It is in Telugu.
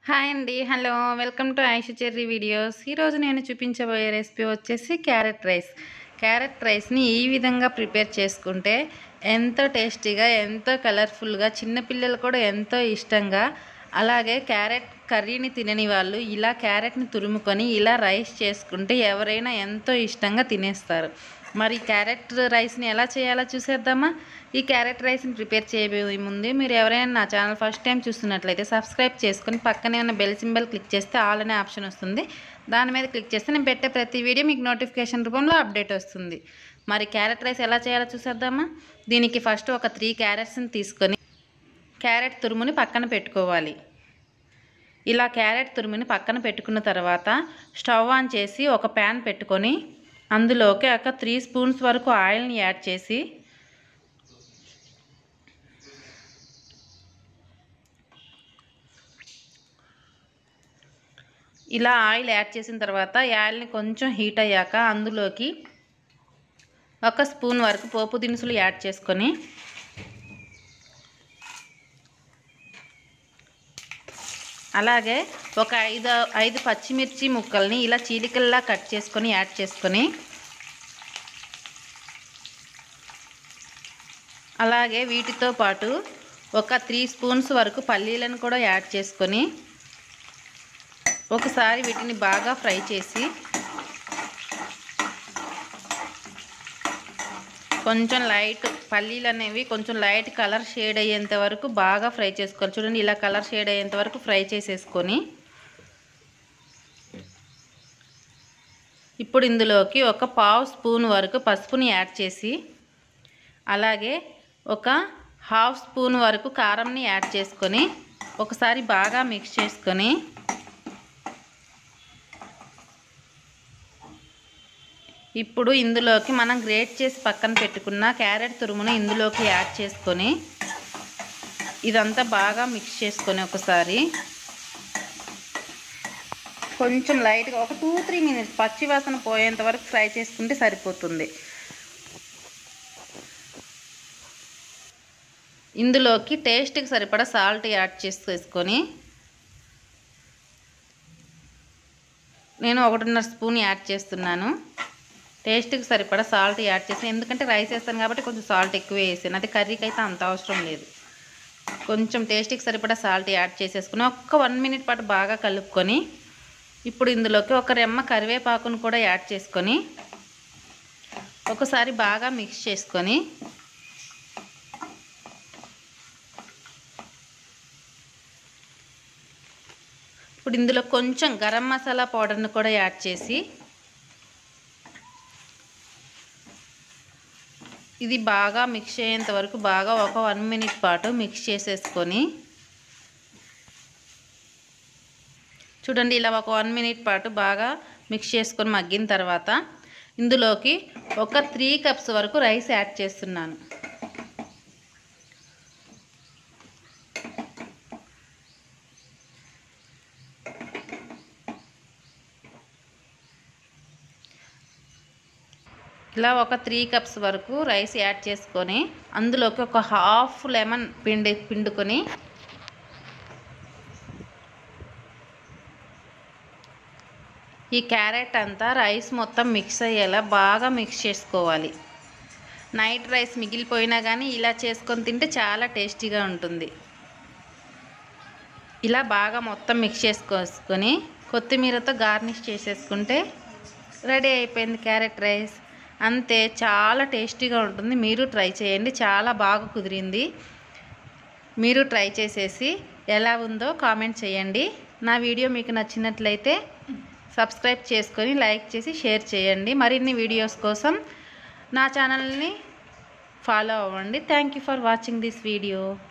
హాయ్ అండి hello welcome to Aishu Cherry videos ఈరోజు నేను చూపించబోయే రెసిపీ వచ్చేసి క్యారెట్ రైస్ క్యారెట్ రైస్ని ఈ విధంగా ప్రిపేర్ చేసుకుంటే ఎంతో టేస్టీగా ఎంతో కలర్ఫుల్గా చిన్నపిల్లలు కూడా ఎంతో ఇష్టంగా అలాగే క్యారెట్ కర్రీని తినని వాళ్ళు ఇలా క్యారెట్ని తురుముకొని ఇలా రైస్ చేసుకుంటే ఎవరైనా ఎంతో ఇష్టంగా తినేస్తారు మరి క్యారెట్ రైస్ని ఎలా చేయాలో చూసేద్దామా ఈ క్యారెట్ రైస్ని ప్రిపేర్ చేయబోయే ముందు మీరు ఎవరైనా నా ఛానల్ ఫస్ట్ టైం చూస్తున్నట్లయితే సబ్స్క్రైబ్ చేసుకొని పక్కనే ఉన్న బెల్ సింబల్ క్లిక్ చేస్తే ఆల్ అనే ఆప్షన్ వస్తుంది దాని మీద క్లిక్ చేస్తే నేను పెట్టే ప్రతి వీడియో మీకు నోటిఫికేషన్ రూపంలో అప్డేట్ వస్తుంది మరి క్యారెట్ రైస్ ఎలా చేయాలో చూసేద్దామా దీనికి ఫస్ట్ ఒక త్రీ క్యారెట్స్ని తీసుకొని క్యారెట్ తురుముని పక్కన పెట్టుకోవాలి ఇలా క్యారెట్ తురుముని పక్కన పెట్టుకున్న తర్వాత స్టవ్ ఆన్ చేసి ఒక ప్యాన్ పెట్టుకొని అందులోకి ఒక త్రీ స్పూన్స్ వరకు ఆయిల్ని యాడ్ చేసి ఇలా ఆయిల్ యాడ్ చేసిన తర్వాత ఈ ఆయిల్ని కొంచెం హీట్ అయ్యాక అందులోకి ఒక స్పూన్ వరకు పోపు దినుసులు యాడ్ చేసుకొని అలాగే ఒక ఐదు ఐదు పచ్చిమిర్చి ముక్కల్ని ఇలా చీలికల్లా కట్ చేసుకొని యాడ్ చేసుకొని అలాగే వీటితో పాటు ఒక త్రీ స్పూన్స్ వరకు పల్లీలను కూడా యాడ్ చేసుకొని ఒకసారి వీటిని బాగా ఫ్రై చేసి కొంచెం లైట్ పల్లీలు అనేవి కొంచెం లైట్ కలర్ షేడ్ అయ్యేంత వరకు బాగా ఫ్రై చేసుకోవాలి చూడండి ఇలా కలర్ షేడ్ అయ్యేంత వరకు ఫ్రై చేసేసుకొని ఇప్పుడు ఇందులోకి ఒక పావు స్పూన్ వరకు పసుపుని యాడ్ చేసి అలాగే ఒక హాఫ్ స్పూన్ వరకు కారంని యాడ్ చేసుకొని ఒకసారి బాగా మిక్స్ చేసుకొని ఇప్పుడు ఇందులోకి మనం గ్రేట్ చేసి పక్కన పెట్టుకున్న క్యారెట్ తురుమును ఇందులోకి యాడ్ చేసుకొని ఇదంతా బాగా మిక్స్ చేసుకొని ఒకసారి కొంచెం లైట్గా ఒక టూ త్రీ మినిట్స్ పచ్చి వాసన పోయేంత వరకు ఫ్రై చేసుకుంటే సరిపోతుంది ఇందులోకి టేస్ట్కి సరిపడా సాల్ట్ యాడ్ చేసేసుకొని నేను ఒకటిన్నర స్పూన్ యాడ్ చేస్తున్నాను టేస్ట్కి సరిపడా సాల్ట్ యాడ్ చేసి ఎందుకంటే రైస్ వేస్తాను కాబట్టి కొంచెం సాల్ట్ ఎక్కువ వేసాను అది కర్రీకి అయితే అంత అవసరం లేదు కొంచెం టేస్ట్కి సరిపడా సాల్ట్ యాడ్ చేసేసుకుని ఒక్క వన్ మినిట్ పాటు బాగా కలుపుకొని ఇప్పుడు ఇందులోకి ఒక రెమ్మ కరివేపాకును కూడా యాడ్ చేసుకొని ఒకసారి బాగా మిక్స్ చేసుకొని ఇప్పుడు ఇందులో కొంచెం గరం మసాలా పౌడర్ని కూడా యాడ్ చేసి ఇది బాగా మిక్స్ అయ్యేంత వరకు బాగా ఒక వన్ మినిట్ పాటు మిక్స్ చేసేసుకొని చూడండి ఇలా ఒక వన్ మినిట్ పాటు బాగా మిక్స్ చేసుకొని మగ్గిన తర్వాత ఇందులోకి ఒక త్రీ కప్స్ వరకు రైస్ యాడ్ చేస్తున్నాను ఇలా ఒక త్రీ కప్స్ వరకు రైస్ యాడ్ చేసుకొని అందులోకి ఒక హాఫ్ లెమన్ పిండి పిండుకొని ఈ క్యారెట్ అంతా రైస్ మొత్తం మిక్స్ అయ్యేలా బాగా మిక్స్ చేసుకోవాలి నైట్ రైస్ మిగిలిపోయినా కానీ ఇలా చేసుకొని తింటే చాలా టేస్టీగా ఉంటుంది ఇలా బాగా మొత్తం మిక్స్ చేసుకోసుకొని కొత్తిమీరతో గార్నిష్ చేసేసుకుంటే రెడీ అయిపోయింది క్యారెట్ రైస్ అంతే చాలా టేస్టీగా ఉంటుంది మీరు ట్రై చేయండి చాలా బాగా కుదిరింది మీరు ట్రై చేసేసి ఎలా ఉందో కామెంట్ చేయండి నా వీడియో మీకు నచ్చినట్లయితే సబ్స్క్రైబ్ చేసుకొని లైక్ చేసి షేర్ చేయండి మరిన్ని వీడియోస్ కోసం నా ఛానల్ని ఫాలో అవ్వండి thank for watching this video